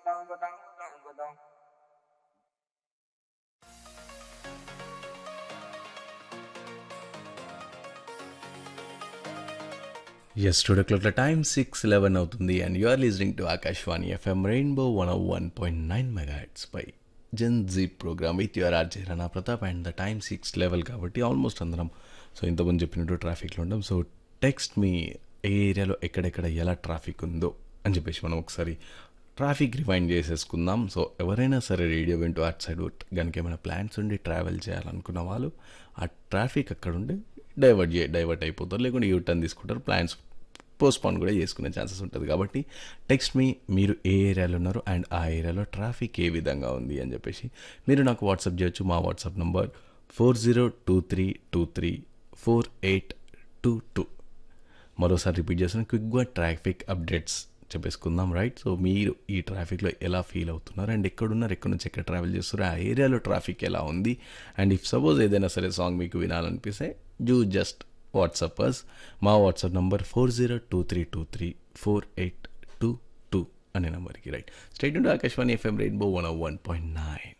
yes today క్లాక్ల time six eleven అవుతుంది and you are listening to Akashvani FM Rainbow one one point nine mega పై జన్ జీ programme with your RJ Rana Pratap and the time six eleven కాబట్టి almost అందరం so ఇంతకుముందు చెప్పినట్టు ట్రాఫిక్లో ఉంటాం సో టెక్స్ట్ మీ ఏ ఏరియాలో ఎక్కడెక్కడ ఎలా ట్రాఫిక్ ఉందో అని చెప్పేసి మనం ఒకసారి ట్రాఫిక్ రివైండ్ చేసేసుకుందాం సో ఎవరైనా సరే రేడియో వింటూ అటు సైడ్ కనుక ఏమైనా ప్లాన్స్ ఉండి ట్రావెల్ చేయాలనుకున్న వాళ్ళు ఆ ట్రాఫిక్ అక్కడ ఉండి డైవర్ట్ చే డైవర్ట్ అయిపోతారు లేకుంటే యూ టర్న్ తీసుకుంటారు ప్లాన్స్ పోస్ట్పోన్ కూడా చేసుకునే ఛాన్సెస్ ఉంటుంది కాబట్టి టెక్స్ట్ మీ మీరు ఏ ఏరియాలో ఉన్నారో అండ్ ఆ ఏరియాలో ట్రాఫిక్ ఏ విధంగా ఉంది అని చెప్పేసి మీరు నాకు వాట్సాప్ చేయొచ్చు మా WhatsApp number four zero two three two three four eight two two మరోసారి రిపీట్ చేస్తాను క్విక్గా ట్రాఫిక్ అప్డేట్స్ చెప్పేసుకుందాం రైట్ సో మీరు ఈ ట్రాఫిక్లో ఎలా ఫీల్ అవుతున్నారు అండ్ ఎక్కడున్నారు ఎక్కడి నుంచి ఎక్కడ ట్రావెల్ చేస్తున్నారు ఆ ఏరియాలో ట్రాఫిక్ ఎలా ఉంది అండ్ ఇఫ్ సపోజ్ ఏదైనా సరే సాంగ్ మీకు వినాలనిపిస్తే జూ జస్ట్ వాట్సప్పర్స్ మా WhatsApp number four zero two three two three four eight two two అనే నెంబర్కి right state Akashvani FM Rainbow one one point nine